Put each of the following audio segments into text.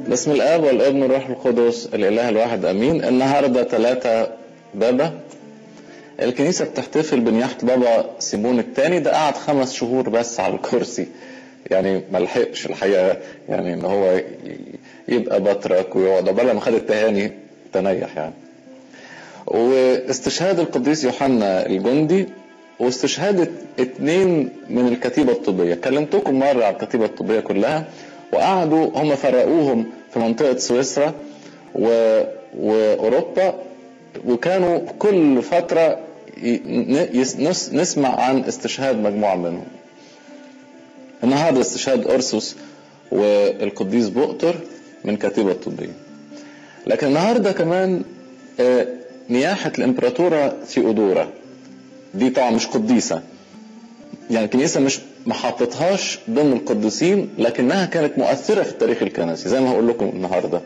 باسم الاب والابن والروح القدس الاله الواحد امين النهارده ثلاثة بابا الكنيسه بتحتفل بنياحه بابا سيمون الثاني ده قعد خمس شهور بس على الكرسي يعني ما لحقش الحقيقه يعني ان هو ي- يبقى بطرك ويقعد عقبال ما خد التهاني تنيح يعني واستشهاد القديس يوحنا الجندي واستشهاد اتنين من الكتيبة الطبية كلمتكم مرة على الكتيبة الطبية كلها وقعدوا هم فرقوهم في منطقة سويسرا و... وأوروبا وكانوا كل فترة ي... يس... نس... نسمع عن استشهاد مجموعة منهم النهاردة استشهاد أرسوس والقديس بؤتر من كتيبة الطبية لكن النهاردة كمان آه، نياحة الإمبراطورة ثيودورا دي طبعا مش قديسة يعني الكنيسة مش ما حطتهاش ضمن القديسين لكنها كانت مؤثرة في التاريخ الكنسي زي ما هقول لكم النهاردة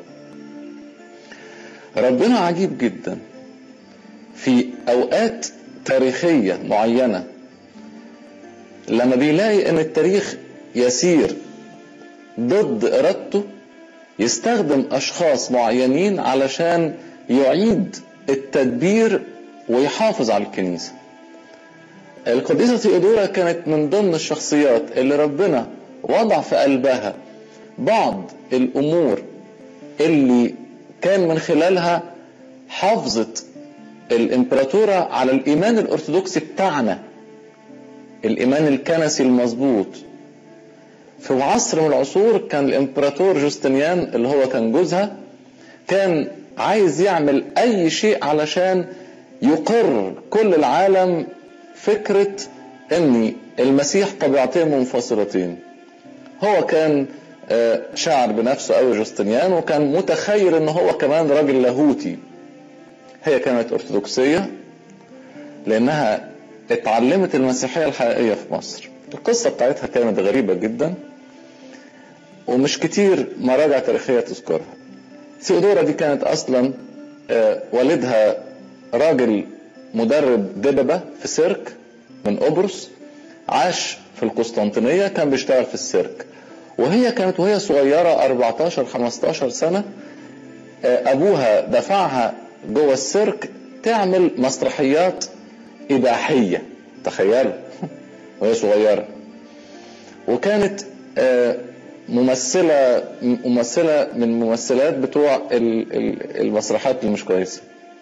ربنا عجيب جدا في أوقات تاريخية معينة لما بيلاقي ان التاريخ يسير ضد ارادته يستخدم اشخاص معينين علشان يعيد التدبير ويحافظ على الكنيسه القديسة ثيودورا كانت من ضمن الشخصيات اللي ربنا وضع في قلبها بعض الأمور اللي كان من خلالها حافظت الإمبراطورة على الإيمان الأرثوذكسي بتاعنا الإيمان الكنسي المظبوط في عصر من العصور كان الإمبراطور جوستنيان اللي هو كان جوزها كان عايز يعمل أي شيء علشان يقر كل العالم فكرة ان المسيح طبيعتين منفصلتين هو كان آه، شاعر بنفسه قوي جوستنيان وكان متخيل ان هو كمان راجل لاهوتي هي كانت ارثوذكسية لانها اتعلمت المسيحية الحقيقية في مصر القصة بتاعتها كانت غريبة جدا ومش كتير مراجع تاريخية تذكرها ثيودورا دي كانت اصلا آه، والدها راجل مدرب دببة في سيرك من قبرص عاش في القسطنطينية كان بيشتغل في السيرك وهي كانت وهي صغيرة 14 15 سنة آه، أبوها دفعها جوه السيرك تعمل مسرحيات إباحية تخيلوا وهي صغيرة وكانت آه، ممثلة ممثلة من الممثلات بتوع ال- ال- المسرحيات اللي مش كويسة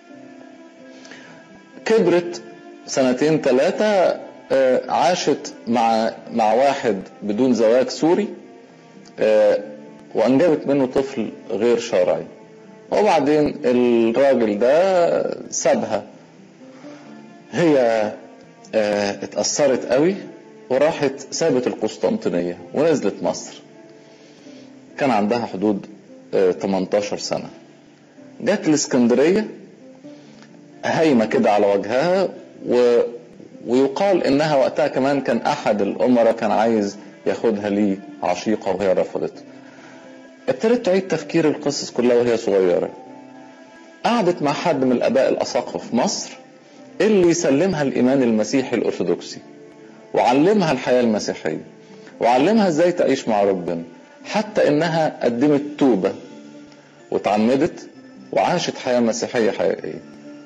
كبرت سنتين ثلاثة عاشت مع مع واحد بدون زواج سوري آه، وأنجبت منه طفل غير شرعي وبعدين الراجل ده سابها هي آه، اتأثرت قوي وراحت سابت القسطنطينية ونزلت مصر كان عندها حدود آه، 18 سنة جت الاسكندرية هايمة كده على وجهها و... ويقال انها وقتها كمان كان احد الامراء كان عايز ياخدها ليه عشيقة وهي رفضت ابتدت تعيد تفكير القصص كلها وهي صغيرة قعدت مع حد من الاباء الاساقفة في مصر اللي يسلمها الايمان المسيحي الارثوذكسي وعلمها الحياة المسيحية وعلمها ازاي تعيش مع ربنا حتى انها قدمت توبة وتعمدت وعاشت حياة مسيحية حقيقية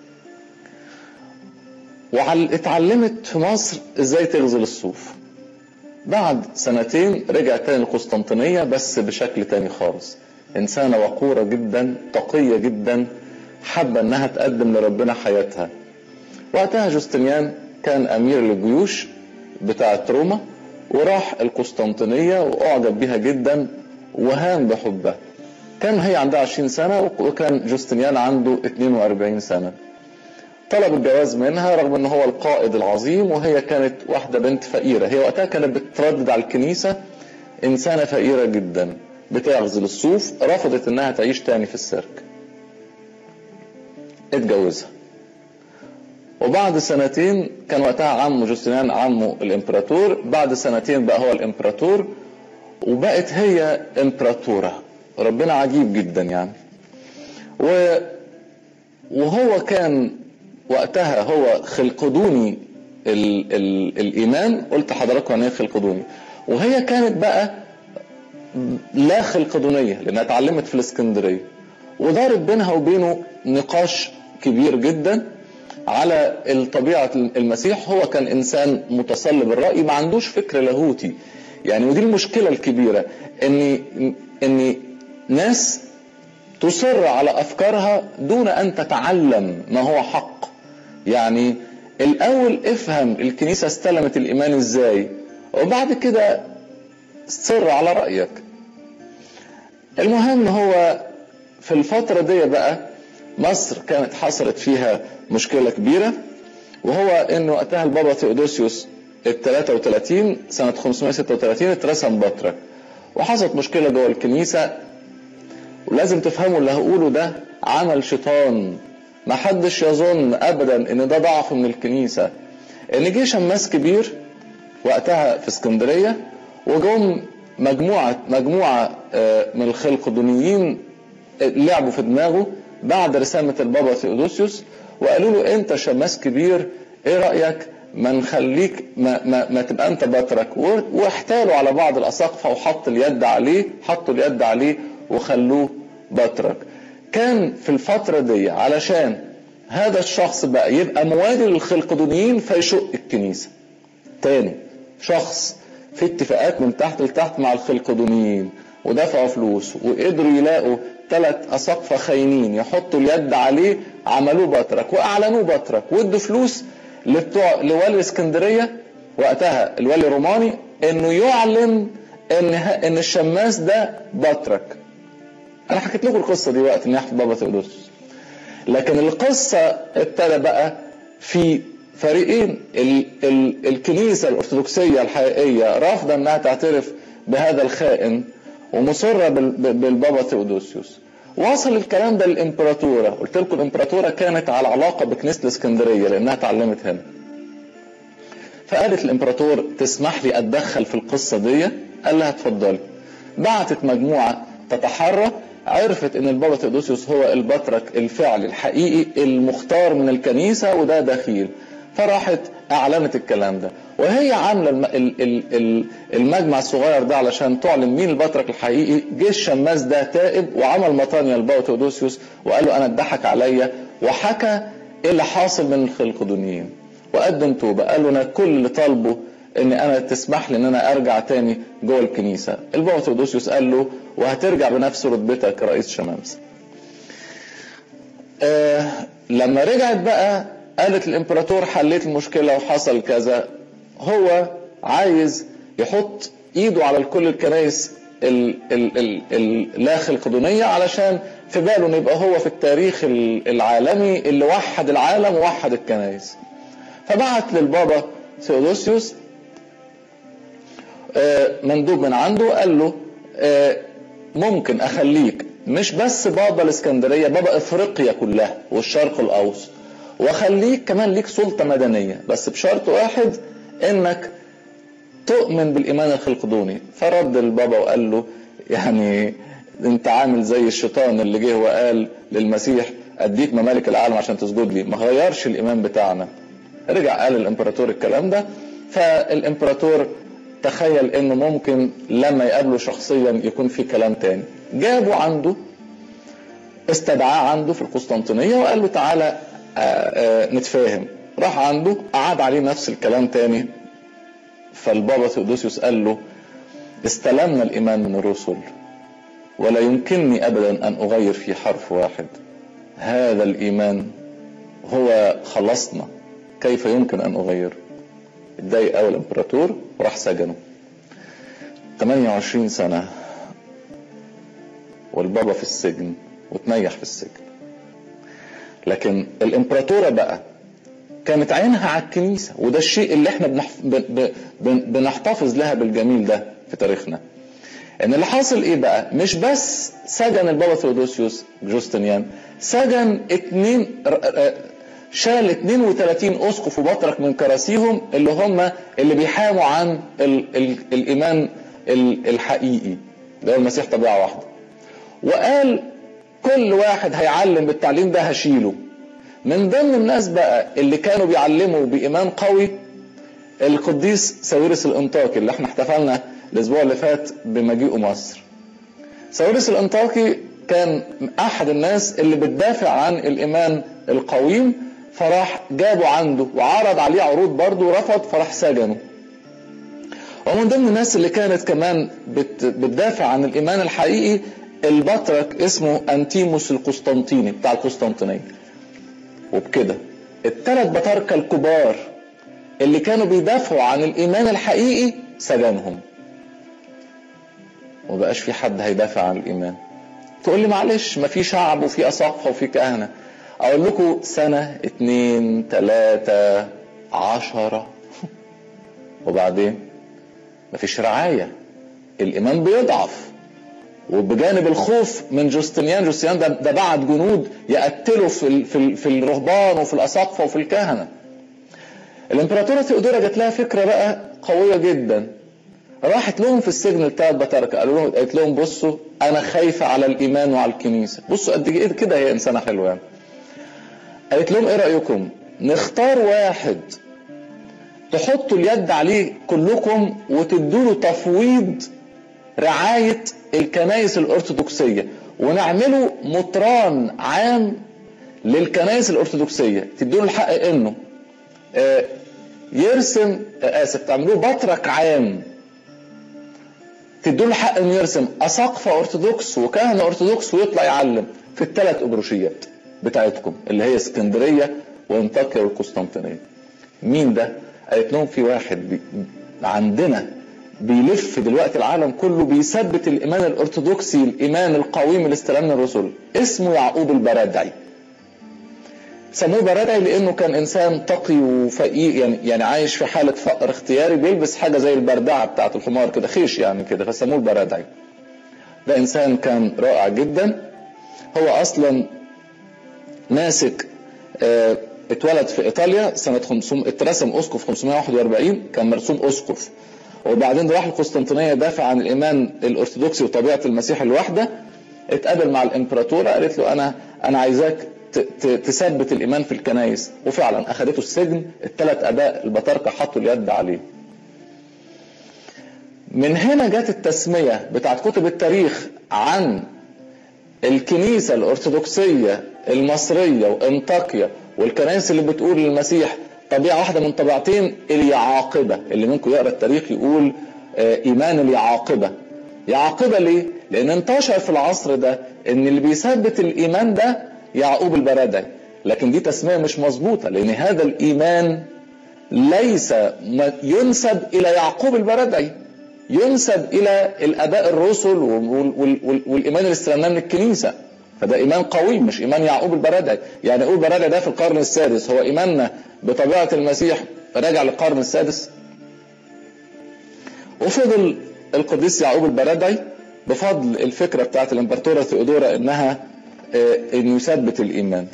واتعلمت في مصر ازاي تغزل الصوف بعد سنتين رجعت تاني القسطنطينية بس بشكل تاني خالص إنسانة وقورة جدا تقية جدا حابة إنها تقدم لربنا حياتها وقتها جوستنيان كان أمير للجيوش بتاعة روما وراح القسطنطينية وأعجب بها جدا وهان بحبها كان هي عندها 20 سنة وكان جوستنيان عنده 42 سنة طلب الجواز منها رغم ان هو القائد العظيم وهي كانت واحده بنت فقيره هي وقتها كانت بتردد على الكنيسه انسانه فقيره جدا بتغزل الصوف رفضت انها تعيش تاني في السيرك اتجوزها وبعد سنتين كان وقتها عمه جوستينيان عمه الامبراطور بعد سنتين بقى هو الامبراطور وبقت هي امبراطوره ربنا عجيب جدا يعني و وهو كان وقتها هو خلقدوني ال ال الايمان قلت حضراتكم يعني ايه خلقدوني وهي كانت بقى لا خلقدونية لأنها اتعلمت في الإسكندرية ودارت بينها وبينه نقاش كبير جدا على طبيعة المسيح هو كان إنسان متصلب الرأي ما عندوش فكر لاهوتي يعني ودي المشكلة الكبيرة إن إن ناس تصر على أفكارها دون أن تتعلم ما هو حق يعني الأول افهم الكنيسة استلمت الإيمان إزاي وبعد كده صر على رأيك المهم هو في الفترة دي بقى مصر كانت حصلت فيها مشكلة كبيرة وهو ان وقتها البابا ثيودوسيوس ال 33 سنة 536 اترسم بطرك وحصلت مشكلة جوه الكنيسة ولازم تفهموا اللي هقوله ده عمل شيطان ما حدش يظن ابدا ان ده ضعف من الكنيسة ان جه شماس كبير وقتها في اسكندرية وجم مجموعة مجموعة من الخلقدونيين لعبوا في دماغه بعد رسامة البابا ثيودوسيوس وقالوا له انت شماس كبير ايه رأيك ما نخليك ما, ما, ما تبقى انت بطرك واحتالوا على بعض الاساقفة وحط اليد عليه حطوا اليد عليه وخلوه بطرك كان في الفترة دي علشان هذا الشخص بقى يبقى موالي للخلقدونيين فيشق الكنيسة تاني شخص في اتفاقات من تحت لتحت مع الخلقدونيين ودفعوا فلوس وقدروا يلاقوا ثلاث أساقفة خاينين يحطوا اليد عليه عملوه بطرك وأعلنوه بطرك وادوا فلوس لبتوع لوالي اسكندرية وقتها الوالي الروماني إنه يعلن إن إن الشماس ده بطرك. أنا حكيت لكم القصة دي وقت نياحة بابا ثيودوسيوس. لكن القصة ابتدى بقى في فريقين ال ال الكنيسة الأرثوذكسية الحقيقية رافضة إنها تعترف بهذا الخائن ومصرة بالبابا ثيودوسيوس وصل الكلام ده للإمبراطورة قلت لكم الإمبراطورة كانت على علاقة بكنيسة الإسكندرية لأنها اتعلمت هنا فقالت الإمبراطور تسمح لي أتدخل في القصة دي قال لها اتفضلي بعتت مجموعة تتحرى عرفت ان البابا ثيودوسيوس هو البطرك الفعلي الحقيقي المختار من الكنيسة وده دخيل فراحت اعلنت الكلام ده وهي عامله المجمع الصغير ده علشان تعلن مين البطرك الحقيقي جه الشماس ده تائب وعمل مطانيا لبابا ثيودوسيوس وقال له انا اتضحك عليا وحكى ايه اللي حاصل من الخلقدونيين وقدم توبه قال له انا كل اللي طالبه ان انا تسمح لي ان انا ارجع تاني جوه الكنيسه البابا ثيودوسيوس قال له وهترجع بنفس رتبتك رئيس شمامسه آه لما رجعت بقى قالت الامبراطور حليت المشكله وحصل كذا هو عايز يحط ايده على كل الكنائس اللا خلقدونيه علشان في باله ان يبقى هو في التاريخ العالمي اللي وحد العالم ووحد الكنائس فبعت للبابا ثيودوسيوس مندوب من عنده قال له ممكن اخليك مش بس بابا الاسكندريه بابا افريقيا كلها والشرق الاوسط واخليك كمان ليك سلطه مدنيه بس بشرط واحد انك تؤمن بالايمان الخلقدوني فرد البابا وقال له يعني انت عامل زي الشيطان اللي جه وقال للمسيح اديك ممالك العالم عشان تسجد لي ما غيرش الايمان بتاعنا رجع قال الامبراطور الكلام ده فالامبراطور تخيل انه ممكن لما يقابله شخصيا يكون في كلام تاني جابه عنده استدعاه عنده في القسطنطينية وقال له تعالى آآ آآ نتفاهم راح عنده قعد عليه نفس الكلام تاني فالبابا ثيودوسيوس قال له استلمنا الإيمان من الرسل ولا يمكنني أبدا أن أغير في حرف واحد هذا الإيمان هو خلصنا كيف يمكن أن أغير اتضايق أول الإمبراطور وراح سجنه 28 سنة والبابا في السجن وتنيح في السجن لكن الإمبراطورة بقى كانت عينها على الكنيسة وده الشيء اللي احنا بنحف... ب... ب... بنحتفظ لها بالجميل ده في تاريخنا ان اللي حاصل ايه بقى مش بس سجن البابا ثيودوسيوس جوستنيان سجن اتنين شال 32 اسقف وبطرك من كراسيهم اللي هم اللي بيحاموا عن ال ال الايمان ال الحقيقي اللي هو المسيح طبيعه واحده وقال كل واحد هيعلم بالتعليم ده هشيله من ضمن الناس بقى اللي كانوا بيعلموا بإيمان قوي القديس ساويرس الانطاكي اللي احنا احتفلنا الاسبوع اللي فات بمجيئه مصر ساويرس الانطاكي كان احد الناس اللي بتدافع عن الايمان القويم فراح جابه عنده وعرض عليه عروض برضه ورفض فراح سجنه ومن ضمن الناس اللي كانت كمان بت بتدافع عن الايمان الحقيقي البطرك اسمه انتيموس القسطنطيني بتاع القسطنطينيه وبكده الثلاث بطاركه الكبار اللي كانوا بيدافعوا عن الايمان الحقيقي سجنهم ومبقاش في حد هيدافع عن الايمان تقول لي معلش ما في شعب وفي اساقفه وفي كهنه اقول لكم سنه اتنين تلاته عشره وبعدين مفيش رعايه الايمان بيضعف وبجانب الخوف من جوستنيان جوستنيان ده, ده بعت جنود يقتلوا في ال في, ال في الرهبان وفي الاساقفه وفي الكهنه الامبراطوره ثيودورا جات لها فكره بقى قويه جدا راحت لهم في السجن بتاع البطاركه قالوا لهم قالت لهم بصوا انا خايفه على الايمان وعلى الكنيسه بصوا قد ايه كده هي انسانه حلوه يعني قالت لهم ايه رايكم نختار واحد تحطوا اليد عليه كلكم وتدوا له تفويض رعايه الكنائس الارثوذكسيه ونعمله مطران عام للكنائس الارثوذكسيه تدوا له الحق انه يرسم اسف تعملوه بطرك عام تدوا له حق انه يرسم اساقفه ارثوذكس وكهنه ارثوذكس ويطلع يعلم في الثلاث ابروشيات بتاعتكم اللي هي اسكندريه وانطاكيا والقسطنطينيه. مين ده؟ قالت لهم في واحد بي عندنا بيلف دلوقتي العالم كله بيثبت الايمان الارثوذكسي الايمان القويم اللي استلمنا الرسل اسمه يعقوب البرادعي. سموه برادعي لانه كان انسان تقي وفقير يعني يعني عايش في حاله فقر اختياري بيلبس حاجه زي البردعه بتاعه الحمار كده خيش يعني كده فسموه البرادعي. ده انسان كان رائع جدا هو اصلا ماسك اه اتولد في ايطاليا سنه 500 اترسم اسقف 541 كان مرسوم اسقف وبعدين راح القسطنطينيه دافع عن الايمان الارثوذكسي وطبيعه المسيح الواحده اتقابل مع الامبراطوره قالت له انا انا عايزاك تثبت الايمان في الكنائس وفعلا اخذته السجن الثلاث اباء البطاركه حطوا اليد عليه من هنا جت التسميه بتاعت كتب التاريخ عن الكنيسه الارثوذكسيه المصريه وانطاكيا والكنائس اللي بتقول للمسيح طبيعه واحده من طبيعتين اليعاقبه اللي منكم يقرا التاريخ يقول ايمان اليعاقبه يعاقبه ليه؟ لان انتشر في العصر ده ان اللي بيثبت الايمان ده يعقوب البرادعي لكن دي تسميه مش مظبوطه لان هذا الايمان ليس ينسب الى يعقوب البرادعي ينسب الى الاباء الرسل والايمان اللي استلمناه من الكنيسه فده ايمان قوي مش ايمان يعقوب البرادعي يعني يعقوب البرادعي ده في القرن السادس هو ايماننا بطبيعه المسيح راجع للقرن السادس وفضل القديس يعقوب البرادعي بفضل الفكره بتاعت الامبراطوره ثيودورا انها ان يثبت الايمان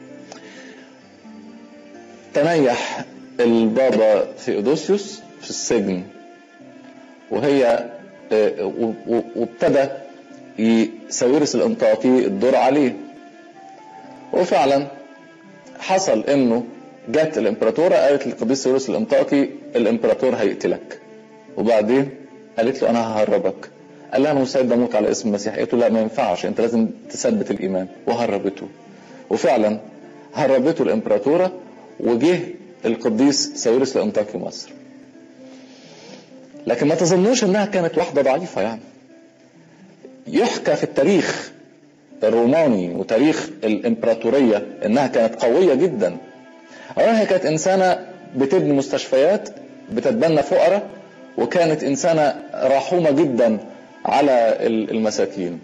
تنيح البابا ثيودوسيوس في السجن وهي وابتدى ساويرس الانطاكي الدور عليه وفعلا حصل انه جت الامبراطورة قالت للقديس ساويرس الانطاكي الامبراطور هيقتلك وبعدين قالت له انا ههربك قال لها انا مستعد اموت على اسم المسيح قالت له لا ما ينفعش انت لازم تثبت الايمان وهربته وفعلا هربته الامبراطوره وجه القديس ساويرس الانطاكي مصر لكن ما تظنوش انها كانت واحده ضعيفه يعني يحكى في التاريخ الروماني وتاريخ الامبراطوريه انها كانت قويه جدا اولا هي كانت انسانه بتبني مستشفيات بتتبنى فقراء وكانت انسانه رحومه جدا على المساكين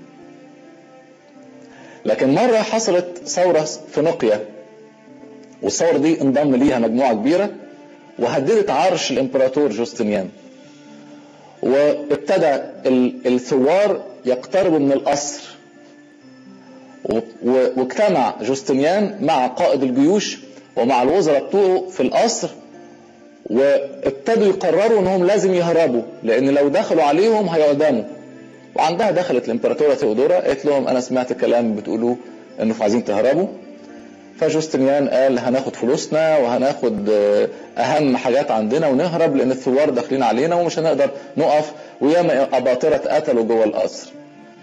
لكن مرة حصلت ثورة فينيقيا والثورة دي انضم ليها مجموعة كبيرة وهددت عرش الامبراطور جوستنيان وابتدى الثوار يقتربوا من القصر واجتمع جوستنيان مع قائد الجيوش ومع الوزراء بتوعه في القصر وابتدوا يقرروا انهم لازم يهربوا لان لو دخلوا عليهم هيعدموا وعندها دخلت الامبراطوره ثيودورا قالت لهم انا سمعت كلام بتقولوه انه عايزين تهربوا فجوستنيان قال هناخد فلوسنا وهناخد اهم حاجات عندنا ونهرب لان الثوار داخلين علينا ومش هنقدر نقف وياما اباطره اتقتلوا جوه القصر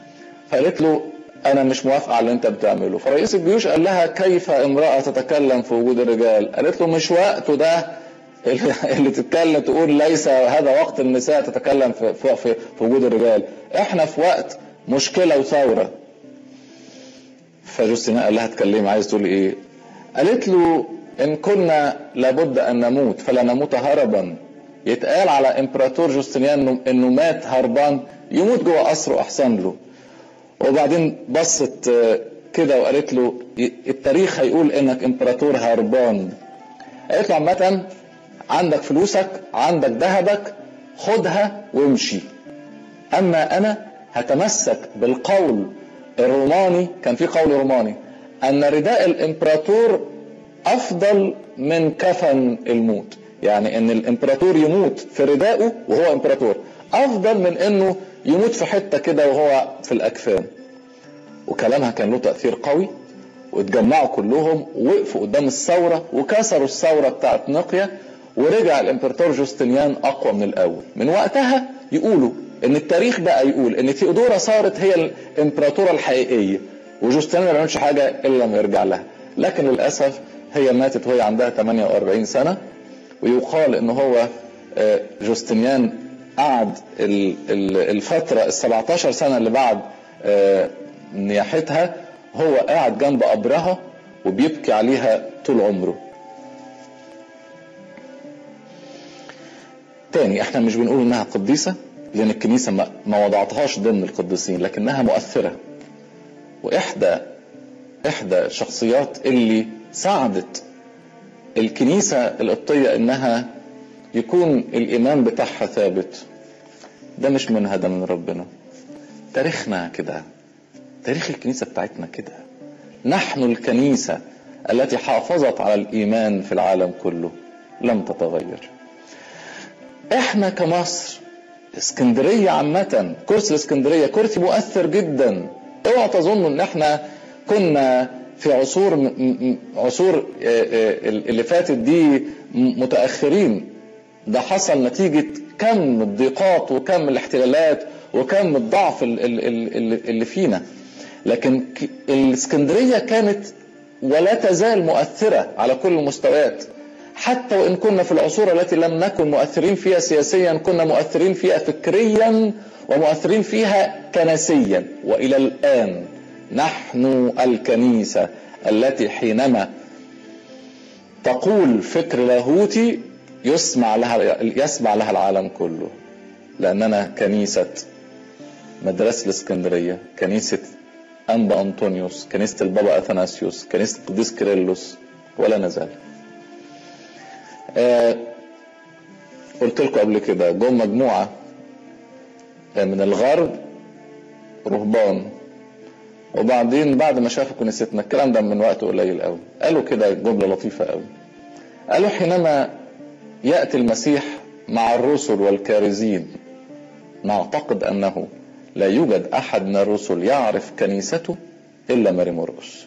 فقالت له انا مش موافقه على اللي انت بتعمله فرئيس الجيوش قال لها كيف امراه تتكلم في وجود الرجال قالت له مش وقته ده اللي تتكلم تقول ليس هذا وقت النساء تتكلم في, في, في, في وجود الرجال احنا في وقت مشكله وثوره فجوستينا قال لها اتكلمي عايز تقول ايه قالت له ان كنا لابد ان نموت فلا نموت هربا يتقال على امبراطور جوستنيان انه مات هربان يموت جوه قصره احسن له وبعدين بصت كده وقالت له التاريخ هيقول انك امبراطور هربان قالت له عامة عندك فلوسك عندك ذهبك خدها وامشي اما انا هتمسك بالقول الروماني كان في قول روماني ان رداء الامبراطور افضل من كفن الموت يعني ان الامبراطور يموت في ردائه وهو امبراطور افضل من انه يموت في حته كده وهو في الاكفان وكلامها كان له تاثير قوي واتجمعوا كلهم ووقفوا قدام الثوره وكسروا الثوره بتاعت نقيه ورجع الامبراطور جوستنيان اقوى من الاول من وقتها يقولوا ان التاريخ بقى يقول ان ثيودورا صارت هي الامبراطوره الحقيقيه وجوستنيان ما بيعملش حاجه الا لما يرجع لها لكن للاسف هي ماتت وهي عندها 48 سنه ويقال ان هو جوستنيان قعد الفترة ال 17 سنة اللي بعد نياحتها هو قاعد جنب قبرها وبيبكي عليها طول عمره تاني احنا مش بنقول انها قديسة لان الكنيسة ما وضعتهاش ضمن القديسين لكنها مؤثرة واحدى احدى الشخصيات اللي ساعدت الكنيسة القبطية انها يكون الايمان بتاعها ثابت ده مش منها ده من ربنا تاريخنا كده تاريخ الكنيسة بتاعتنا كده نحن الكنيسة التي حافظت على الايمان في العالم كله لم تتغير احنا كمصر اسكندرية عامة كرسي الاسكندرية كرسي مؤثر جدا اوعى تظنوا ان احنا كنا في عصور عصور اللي فاتت دي متاخرين ده حصل نتيجه كم الضيقات وكم الاحتلالات وكم الضعف اللي فينا لكن الاسكندريه كانت ولا تزال مؤثره على كل المستويات حتى وان كنا في العصور التي لم نكن مؤثرين فيها سياسيا كنا مؤثرين فيها فكريا ومؤثرين فيها كنسيا والى الان نحن الكنيسة التي حينما تقول فكر لاهوتي يسمع لها يسمع لها العالم كله لأننا كنيسة مدرسة الإسكندرية كنيسة أنبا أنطونيوس كنيسة البابا أثناسيوس كنيسة القديس كيرلس ولا نزال آه قلت لكم قبل كده جم مجموعة من الغرب رهبان وبعدين بعد ما شافوا كنيستنا الكلام ده من وقت قليل قوي قالوا كده جمله لطيفه قوي قالوا حينما ياتي المسيح مع الرسل والكارزين نعتقد انه لا يوجد احد من الرسل يعرف كنيسته الا ماري مرقس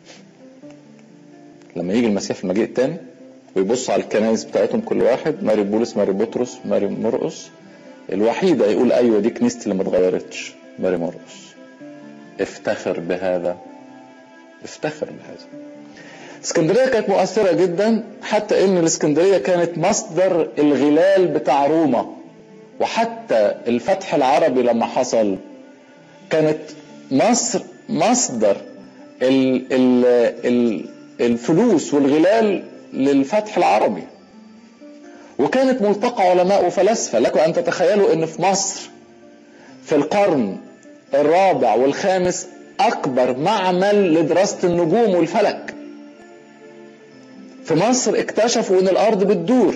لما يجي المسيح في المجيء الثاني ويبص على الكنائس بتاعتهم كل واحد ماري بولس ماري بطرس ماري مرقس الوحيده يقول ايوه دي كنيستي اللي ما اتغيرتش ماري مرقس افتخر بهذا افتخر بهذا اسكندريه كانت مؤثره جدا حتى ان الاسكندريه كانت مصدر الغلال بتاع روما وحتى الفتح العربي لما حصل كانت مصر مصدر ال ال ال الفلوس والغلال للفتح العربي وكانت ملتقى علماء وفلاسفه لكم ان تتخيلوا ان في مصر في القرن الرابع والخامس أكبر معمل لدراسة النجوم والفلك في مصر اكتشفوا ان الارض بتدور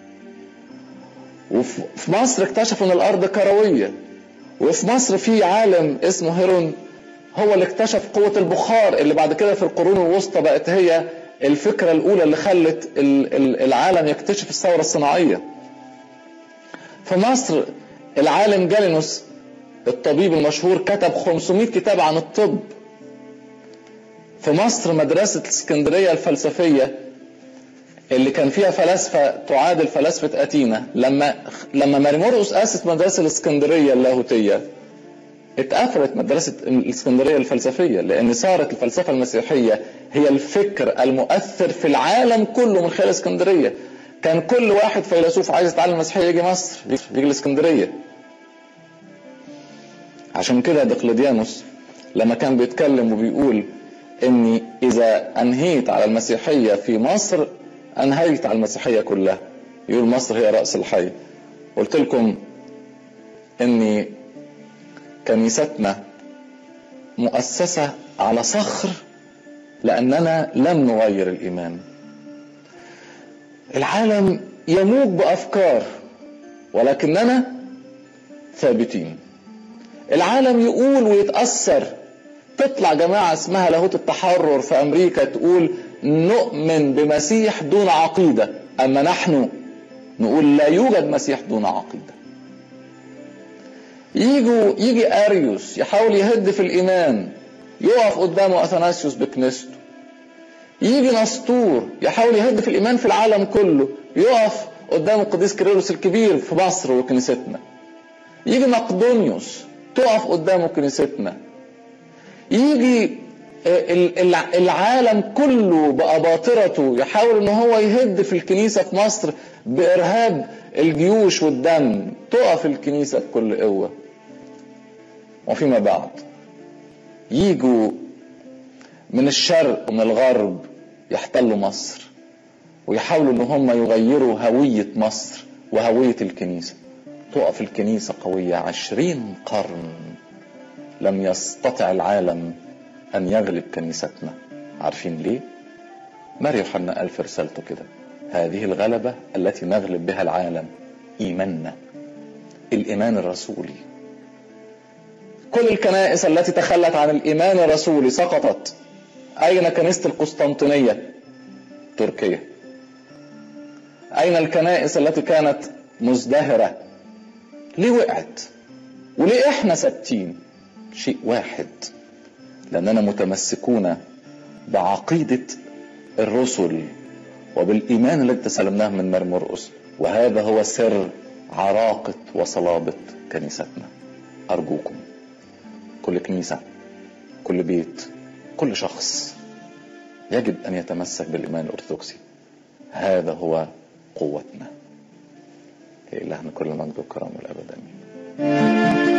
وفي مصر اكتشفوا ان الارض كرويه وفي مصر في عالم اسمه هيرون هو اللي اكتشف قوه البخار اللي بعد كده في القرون الوسطى بقت هي الفكره الاولى اللي خلت العالم يكتشف الثوره الصناعيه في مصر العالم جالينوس الطبيب المشهور كتب 500 كتاب عن الطب في مصر مدرسة الاسكندرية الفلسفية اللي كان فيها فلاسفة تعادل فلاسفة أتينا لما لما ماري مرقس أسس مدرسة الاسكندرية اللاهوتية اتقفلت مدرسة الإسكندرية الفلسفية لأن صارت الفلسفة المسيحية هي الفكر المؤثر في العالم كله من خلال اسكندرية كان كل واحد فيلسوف عايز يتعلم المسيحية يجي مصر يجي الإسكندرية عشان كده دقلديانوس لما كان بيتكلم وبيقول اني اذا انهيت على المسيحيه في مصر انهيت على المسيحيه كلها يقول مصر هي راس الحي قلت لكم اني كنيستنا مؤسسه على صخر لاننا لم نغير الايمان العالم يموج بافكار ولكننا ثابتين العالم يقول ويتاثر تطلع جماعة اسمها لاهوت التحرر في أمريكا تقول نؤمن بمسيح دون عقيدة أما نحن نقول لا يوجد مسيح دون عقيدة يجوا يجي أريوس يحاول يهد في الإيمان يقف قدامه أثناسيوس بكنيسته يجي نسطور يحاول يهد في الإيمان في العالم كله يقف قدام القديس كيرلس الكبير في مصر وكنيستنا يجي مقدونيوس تقف قدامه كنيستنا يجي العالم كله بأباطرته يحاول ان هو يهد في الكنيسة في مصر بإرهاب الجيوش والدم تقف الكنيسة بكل قوة وفيما بعد يجوا من الشرق ومن الغرب يحتلوا مصر ويحاولوا ان هم يغيروا هوية مصر وهوية الكنيسة تقف الكنيسة قوية عشرين قرن لم يستطع العالم أن يغلب كنيستنا عارفين ليه؟ ماري يوحنا قال في رسالته كده هذه الغلبة التي نغلب بها العالم إيماننا الإيمان الرسولي كل الكنائس التي تخلت عن الإيمان الرسولي سقطت أين كنيسة القسطنطينية؟ تركيا أين الكنائس التي كانت مزدهرة؟ ليه وقعت؟ وليه إحنا ثابتين؟ شيء واحد لأننا متمسكون بعقيدة الرسل وبالإيمان الذي تسلمناه من مار مرقس وهذا هو سر عراقة وصلابة كنيستنا أرجوكم كل كنيسة كل بيت كل شخص يجب أن يتمسك بالإيمان الأرثوذكسي هذا هو قوتنا لإلهنا كل المجد والكرم والأبد آمين